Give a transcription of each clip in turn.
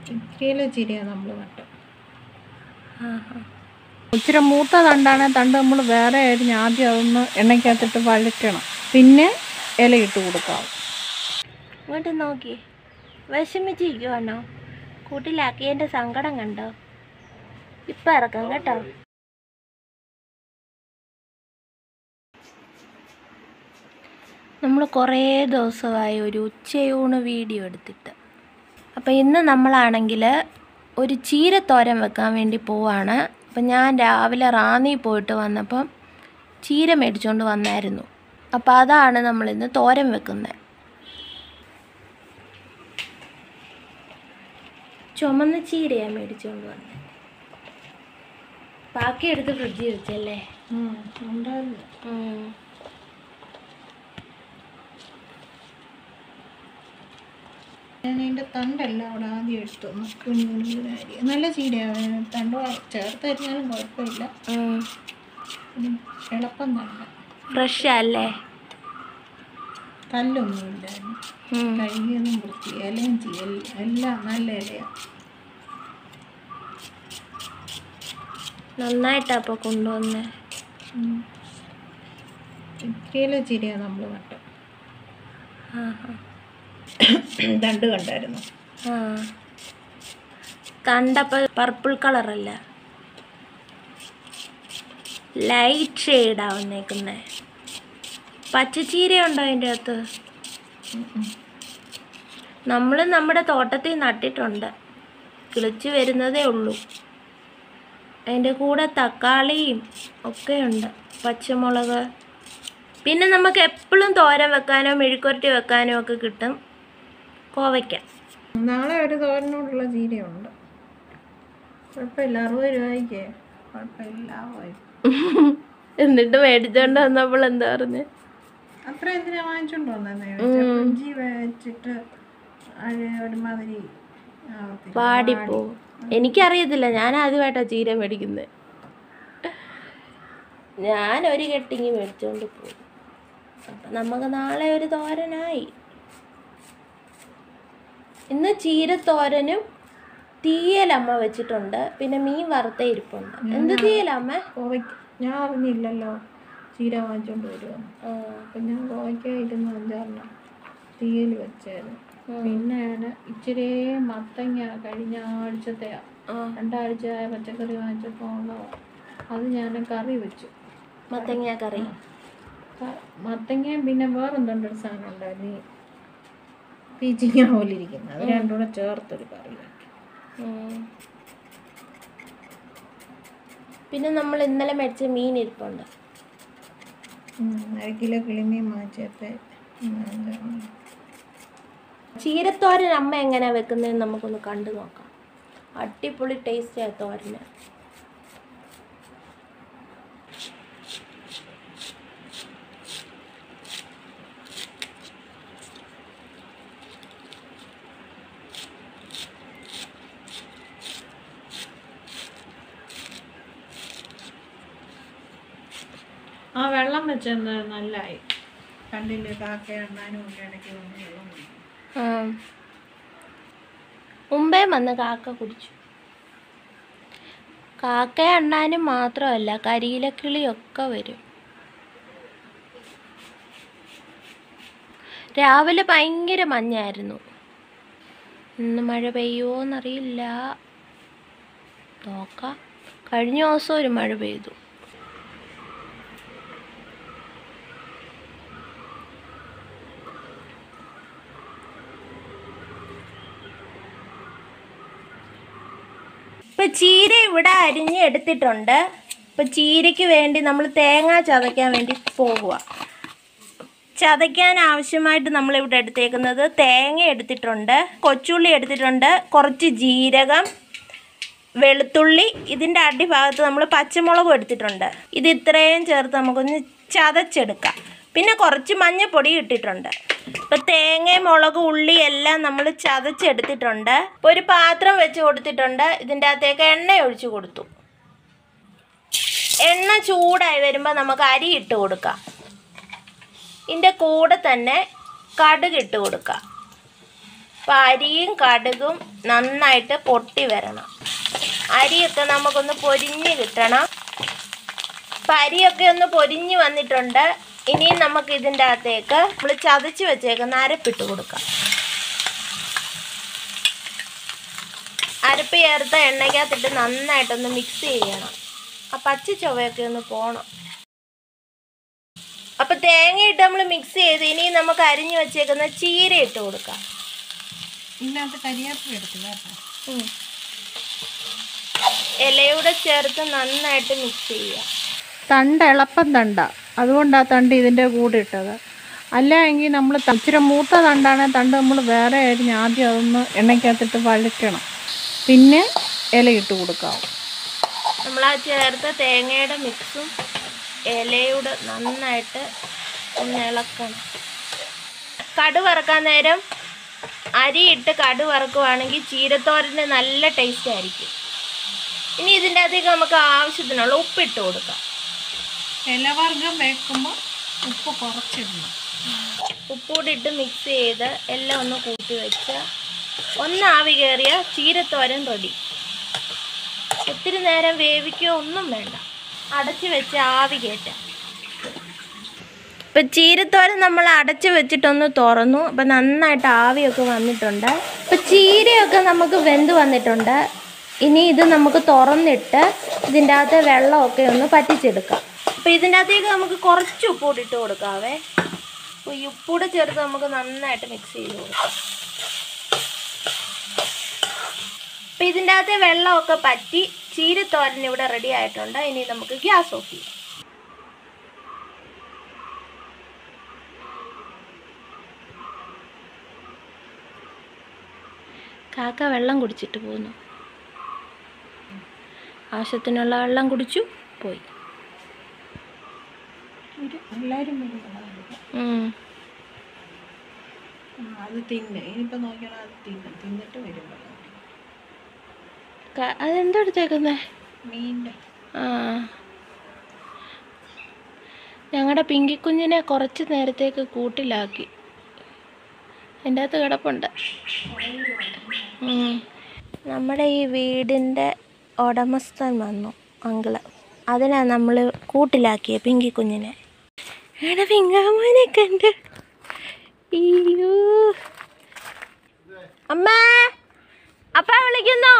ഇത്തിരിയിലെ ചീരയാണ് നമ്മൾ നട്ടത് ഇച്ചിരി മൂത്ത തണ്ടാണ് തണ്ട് നമ്മൾ വേറെ അരിഞ്ഞ് ആദ്യം അതൊന്ന് എണ്ണയ്ക്കകത്തിട്ട് വഴറ്റണം പിന്നെ ഇലയിട്ട് കൊടുക്കാം ഇങ്ങോട്ട് നോക്കി വിഷമിച്ചിരിക്കുവാണോ കൂട്ടിലാക്കിയതിൻ്റെ സങ്കടം കണ്ടോ ഇപ്പം ഇറക്കാം കേട്ടോ നമ്മൾ കുറേ ദിവസമായി ഒരു ഉച്ചയൂണ് വീഡിയോ എടുത്തിട്ട് അപ്പോൾ ഇന്ന് നമ്മളാണെങ്കിൽ ഒരു ചീരത്തോരൻ വെക്കാൻ വേണ്ടി പോവാണ് അപ്പം ഞാൻ രാവിലെ റാന്നി പോയിട്ട് വന്നപ്പം ചീര മേടിച്ചുകൊണ്ട് വന്നായിരുന്നു അപ്പോൾ അതാണ് നമ്മളിന്ന് തോരൻ വെക്കുന്നത് ചുമന്ന ചീരയാണ് മേടിച്ചുകൊണ്ട് വന്നത് ബാക്കി എടുത്ത് ഫ്രിഡ്ജിൽ വെച്ചല്ലേ ഉണ്ടായിരുന്നു ഉം. ഞാൻ അതിൻ്റെ തണ്ടെല്ലാം അവിടെ ആദ്യം എടുത്തു ഒന്ന് കുഞ്ഞു കുഞ്ഞു അരി നല്ല ചീരയാണ് തണ്ട് ചേർത്ത് അരിഞ്ഞാലും കുഴപ്പമില്ല ഉം. ഉം, എളുപ്പം തന്നെ ഫ്രഷ് അല്ലേ കല്ലൊന്നും ഇല്ലായിരുന്നു ഉം. കഴുകിയൊന്നും വൃത്തി ഇലയും ചെയ്യൽ എല്ലാം നല്ല ഇലയാണ് നന്നായിട്ടാ അപ്പോൾ കൊണ്ടുവന്നേ ഇത്തിരിയിലെ ചീരയാണ് നമ്മൾ നട്ടത് ആഹാ. തണ്ട് കണ്ടായിരുന്നു ആ കണ്ടപ്പോൾ പർപ്പിൾ കളറല്ല ലൈറ്റ് ഷെയ്ഡാ വന്നേക്കുന്നേ പച്ചച്ചീര ഉണ്ടോ അതിൻ്റെ അകത്ത് നമ്മൾ നമ്മുടെ തോട്ടത്തിൽ നട്ടിട്ടുണ്ട് കിളിച്ച് വരുന്നതേ ഉള്ളൂ അതിൻ്റെ കൂടെ തക്കാളിയും ഒക്കെ ഉണ്ട് പച്ചമുളക് പിന്നെ നമുക്ക് എപ്പോഴും തോരൻ വെക്കാനോ മെഴുക്കുരട്ടി വെക്കാനോ ഒക്കെ കിട്ടും കോവയ്ക്ക നാളെ ഒരു തോരനോടുള്ള ചീരയുണ്ട് കുഴപ്പമില്ല അറുപത് രൂപയ്ക്ക് കുഴപ്പമില്ല ലാഭമായി എന്നിട്ട് മേടിച്ചോണ്ട് വന്നപ്പോൾ എന്താ പറഞ്ഞ് അത്ര എന്തിനാ വാങ്ങിച്ചോണ്ട് വന്നേ ഫ്രിഡ്ജിൽ വെച്ചിട്ട് അത് ഒരുമാതിരി ആവത്തില്ല. പാടിപ്പോ എനിക്കറിയത്തില്ല ഞാൻ ആദ്യമായിട്ടാ ചീര മേടിക്കുന്നത് ഞാൻ ഒരു കെട്ടിങ് മേടിച്ചോണ്ട് പോയി അപ്പം നമുക്ക് നാളെ ഒരു തോരനായി ഇന്ന് ചീരത്തോരനും തീയലമ്മ വെച്ചിട്ടുണ്ട് പിന്നെ മീൻ വറുത്ത ഇരിപ്പുണ്ട് എന്ത് തീയലമ്മ കോവയ്ക്ക ഞാൻ അറിഞ്ഞില്ലല്ലോ ചീര വാങ്ങിച്ചോണ്ട് വരുമെന്ന് ആ, അപ്പം ഞാൻ കോവയ്ക്ക ഇരുന്ന് അഞ്ചാറിന് തീയിൽ വെച്ചായിരുന്നു പിന്നെ ഞാൻ ഇച്ചിരി മത്തങ്ങ കഴിഞ്ഞ ആഴ്ചത്തെയാ ആ, രണ്ടാഴ്ച പച്ചക്കറി വാങ്ങിച്ചപ്പോൾ ഉള്ളതാ അത് ഞാൻ കറി വെച്ചു മത്തങ്ങ കറി ക- മത്തങ്ങയും പിന്നെ വേറെന്തുണ്ട് ഒരു സാധനം ഉണ്ടായിരുന്നു ഈ പീച്ചിങ്ങ പോലെ ഇരിക്കുന്നത് അത് രണ്ടും കൂടെ ചേർത്തൊരു കറി വെക്കും ഉം. പിന്നെ നമ്മൾ ഇന്നലെ മേടിച്ച മീൻ ഇരിപ്പുണ്ട് ഉം, അര കിലോ കിളിമീൻ മാച്ചത്തെ ചീരത്തോരൻ അമ്മ എങ്ങനെയാ വെക്കുന്നതെന്ന് നമുക്കൊന്ന് കണ്ടു നോക്കാം അടിപൊളി ടേസ്റ്റാ തോരന് ആ വെള്ളം വെച്ചത് നല്ലതായി കണ്ടില്ലേ കാക്ക എണ്ണാനും ഒക്കെ ഇടയ്ക്ക് വന്ന് വെള്ളം കുടിക്കും ആ. മുമ്പേ വന്ന് കാക്ക കുടിച്ചു കാക്ക അണ്ണാനും മാത്രമല്ല കരിയിലക്കിളിയൊക്കെ വരും രാവിലെ ഭയങ്കര മഞ്ഞായിരുന്നു ഇന്ന് മഴ പെയ്യുമോന്നറിയില്ല നോക്കാം കഴിഞ്ഞ ദിവസം ഒരു മഴ പെയ്തു ഇപ്പം ചീര ഇവിടെ അരിഞ്ഞ് എടുത്തിട്ടുണ്ട് ഇപ്പം ചീരയ്ക്ക് വേണ്ടി നമ്മൾ തേങ്ങ ചതയ്ക്കാൻ വേണ്ടി പോകുക ചതയ്ക്കാൻ ആവശ്യമായിട്ട് നമ്മളിവിടെ എടുത്തേക്കുന്നത് തേങ്ങ എടുത്തിട്ടുണ്ട് കൊച്ചുള്ളി എടുത്തിട്ടുണ്ട് കുറച്ച് ജീരകം വെളുത്തുള്ളി ഇതിൻ്റെ അടിഭാഗത്ത് നമ്മൾ പച്ചമുളകും എടുത്തിട്ടുണ്ട് ഇത് ഇത്രയും ചേർത്ത് നമുക്കൊന്ന് ചതച്ചെടുക്കാം പിന്നെ കുറച്ച് മഞ്ഞപ്പൊടി ഇട്ടിട്ടുണ്ട് ഇപ്പം തേങ്ങയും മുളക് ഉള്ളി എല്ലാം നമ്മൾ ചതച്ചെടുത്തിട്ടുണ്ട് ഇപ്പൊ ഒരു പാത്രം വെച്ച് കൊടുത്തിട്ടുണ്ട് ഇതിൻ്റെ അകത്തേക്ക് എണ്ണ ഒഴിച്ച് കൊടുത്തു എണ്ണ ചൂടായി വരുമ്പോൾ നമുക്ക് അരി ഇട്ട് കൊടുക്കാം ഇതിൻ്റെ കൂടെ തന്നെ കടുക് ഇട്ട് കൊടുക്കാം അപ്പം അരിയും കടുകും നന്നായിട്ട് പൊട്ടി വരണം അരിയൊക്കെ നമുക്കൊന്ന് പൊരിഞ്ഞ് കിട്ടണം അപ്പം അരിയൊക്കെ ഒന്ന് പൊരിഞ്ഞ് വന്നിട്ടുണ്ട് ഇനിയും നമുക്ക് ഇതിൻ്റെ അകത്തേക്ക് നമ്മൾ ചതച്ച് വെച്ചേക്കുന്ന അരപ്പിട്ട് കൊടുക്കാം അരപ്പ് ചേർത്ത എണ്ണയ്ക്കകത്തിട്ട് നന്നായിട്ടൊന്ന് മിക്സ് ചെയ്യണം ആ പച്ച ചൊവയൊക്കെ ഒന്ന് പോകണം അപ്പം തേങ്ങയിട്ട് നമ്മൾ മിക്സ് ചെയ്ത് ഇനി നമുക്ക് അരിഞ്ഞു വെച്ചേക്കുന്ന ചീര ഇട്ട് കൊടുക്കാം ഇതിനകത്ത് കരിയാപ്പില എടുത്തില്ല കേട്ടോ ഉം. ഇലയൂടെ ചേർത്ത് നന്നായിട്ട് മിക്സ് ചെയ്യുക തണ്ട് എളുപ്പം തണ്ട അതുകൊണ്ടാണ് തണ്ട് ഇതിൻ്റെ കൂടെ ഇട്ടത് അല്ല എങ്കിൽ നമ്മൾ ഇച്ചിരി മൂത്ത തണ്ടാണെങ്കിൽ തണ്ട് നമ്മൾ വേറെ അരിഞ്ഞ് ആദ്യം അതൊന്ന് എണ്ണയ്ക്കകത്തിട്ട് വഴറ്റണം പിന്നെ ഇലയിട്ട് കൊടുക്കാം നമ്മൾ ആ ചേർത്ത തേങ്ങയുടെ മിക്സും ഇലയൂടെ നന്നായിട്ട് ഒന്ന് ഇളക്കണം കടു വറക്കാൻ നേരം അരിയിട്ട് കടു വറക്കുവാണെങ്കിൽ ചീരത്തോരന് നല്ല ടേസ്റ്റ് ആയിരിക്കും ഇനി ഇതിൻ്റെ അകത്തേക്ക് നമുക്ക് ആവശ്യത്തിനുള്ള ഉപ്പിട്ട് കൊടുക്കാം ഇലവർഗം വെക്കുമ്പോൾ ഉപ്പ് കുറച്ചിടണം ഉപ്പൂടി ഇട്ട് മിക്സ് ചെയ്ത് എല്ലാം ഒന്ന് കൂട്ടി വെച്ച് ഒന്ന് ആവി കയറിയ ചീരത്തോരൻ റെഡി ഒത്തിരി നേരം വേവിക്കുകയോ ഒന്നും വേണ്ട അടച്ച് വെച്ച് ആവി കയറ്റാം ഇപ്പം ചീരത്തോരൻ നമ്മൾ അടച്ച് വെച്ചിട്ടൊന്ന് തുറന്നു അപ്പം നന്നായിട്ട് ആവിയൊക്കെ വന്നിട്ടുണ്ട് ഇപ്പം ചീരയൊക്കെ നമുക്ക് വെന്ത് വന്നിട്ടുണ്ട് ഇനി ഇത് നമുക്ക് തുറന്നിട്ട് ഇതിൻ്റെ അകത്തെ വെള്ളമൊക്കെ ഒന്ന് പറ്റിച്ചെടുക്കാം അപ്പം ഇതിൻ്റെ അകത്തേക്ക് നമുക്ക് കുറച്ച് ഉപ്പൂടി ഇട്ട് കൊടുക്കാവേ അപ്പോൾ ഈ ഉപ്പൂടെ ചേർത്ത് നമുക്ക് നന്നായിട്ട് മിക്സ് ചെയ്ത് കൊടുക്കാം അപ്പം ഇതിൻ്റെ അകത്തെ വെള്ളമൊക്കെ പറ്റി ചീരത്തോരൻ ഇവിടെ റെഡി ആയിട്ടുണ്ട് ഇനി നമുക്ക് ഗ്യാസ് ഓഫ് ചെയ്യാം കാക്ക വെള്ളം കുടിച്ചിട്ട് പോന്നു ആവശ്യത്തിനുള്ള വെള്ളം കുടിച്ചു പോയി ഒരു എല്ലാവരും വരും വെള്ളം കുടിക്കാൻ. ഉം. ആ, അത് തിന്നെ ഇനിയിപ്പോൾ നോക്കിയാൽ അത് തിന്നും തിന്നിട്ട് വരും വെള്ളം കുടിക്കാൻ. ക- അതെന്താ എടുത്തേക്കുന്നേ മീനിൻ്റെ ആ ഞങ്ങളുടെ പിങ്കിക്കുഞ്ഞിനെ കുറച്ച് നേരത്തേക്ക് കൂട്ടിലാക്കി എൻ്റെ അകത്ത് കിടപ്പുണ്ട് ഉം. നമ്മുടെ ഈ വീടിൻ്റെ ഉടമസ്ഥൻ വന്നു അങ്കിള് അതിനാ നമ്മൾ കൂട്ടിലാക്കിയ പിങ്കിക്കുഞ്ഞിനെ എടാ പിങ്കാമോനെ കണ്ട് അയ്യോ അമ്മ അപ്പ വിളിക്കുന്നു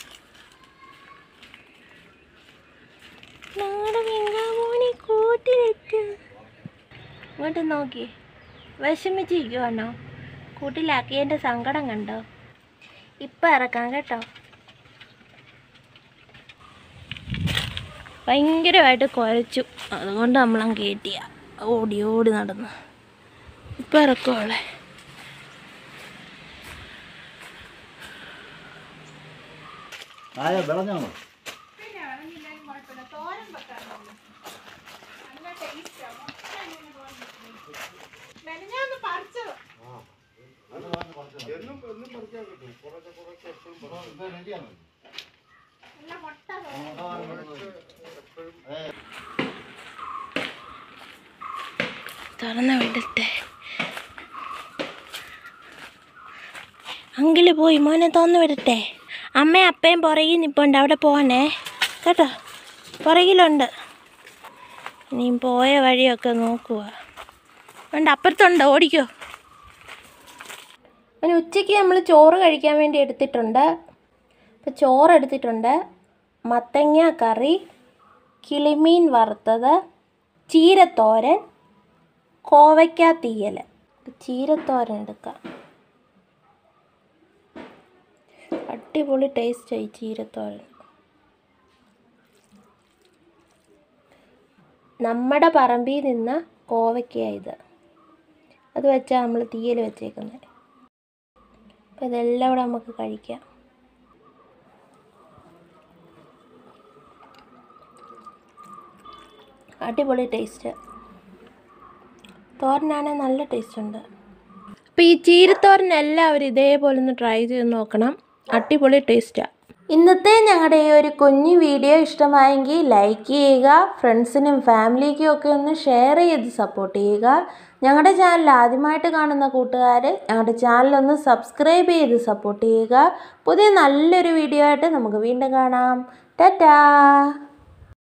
ഞങ്ങളുടെ വെങ്കാമോനെ കൂട്ടിലെത്ത് ഇങ്ങോട്ട് നോക്കി വിഷമിച്ചിരിക്കുവാണോ കൂട്ടിലാക്കിയതിൻ്റെ സങ്കടം കണ്ടോ ഇപ്പം ഇറക്കാം കേട്ടോ ഭയങ്കരമായിട്ട് കുരച്ചു അതുകൊണ്ട് നമ്മളങ്ങ് കയറ്റിയ ഓടി ഓടി നടന്നു ഇപ്പം ഇറക്കുവോളെ ആയ വിളഞ്ഞാണോ തുറന്ന് വിടട്ടെ അങ്കില് പോയി മോനെ തുറന്ന് വിടട്ടെ അമ്മ അപ്പയും പുറകിൽ നിൽപ്പുണ്ട് അവിടെ പോകണേ കേട്ടോ പുറകിലുണ്ട് ഇനിയും പോയ വഴിയൊക്കെ നോക്കുക ഉണ്ട് അപ്പുറത്തുണ്ട് ഓടിക്കോ അങ്ങനെ ഉച്ചയ്ക്ക് നമ്മൾ ചോറ് കഴിക്കാൻ വേണ്ടി എടുത്തിട്ടുണ്ട് അപ്പോൾ ചോറ് എടുത്തിട്ടുണ്ട് മത്തങ്ങ കറി കിളിമീൻ വറുത്തത് ചീരത്തോരൻ കോവയ്ക്ക തീയൽ ചീരത്തോരൻ എടുക്കാം അടിപൊളി ടേസ്റ്റായി ചീരത്തോരൻ നമ്മുടെ പറമ്പിൽ നിന്ന് കോവയ്ക്കയാണ് ഇത് അത് വെച്ചാൽ നമ്മൾ തീയൽ വെച്ചേക്കുന്നത് അപ്പോൾ ഇതെല്ലാം കൂടെ നമുക്ക് കഴിക്കാം അടിപൊളി ടേസ്റ്റ് തോരനാണെങ്കിൽ നല്ല ടേസ്റ്റ് ഉണ്ട് അപ്പോൾ ഈ ചീരത്തോരൻ എല്ലാവരും ഇതേപോലെ ഒന്ന് ട്രൈ ചെയ്ത് നോക്കണം അടിപൊളി ടേസ്റ്റാണ് ഇന്നത്തെ ഞങ്ങളുടെ ഈ ഒരു കുഞ്ഞു വീഡിയോ ഇഷ്ടമായെങ്കിൽ ലൈക്ക് ചെയ്യുക ഫ്രണ്ട്സിനും ഫാമിലിക്കും ഒക്കെ ഒന്ന് ഷെയർ ചെയ്ത് സപ്പോർട്ട് ചെയ്യുക ഞങ്ങളുടെ ചാനൽ ആദ്യമായിട്ട് കാണുന്ന കൂട്ടുകാർ ഞങ്ങളുടെ ചാനലൊന്ന് സബ്സ്ക്രൈബ് ചെയ്ത് സപ്പോർട്ട് ചെയ്യുക പുതിയ നല്ലൊരു വീഡിയോ ആയിട്ട് നമുക്ക് വീണ്ടും കാണാം ടാറ്റാ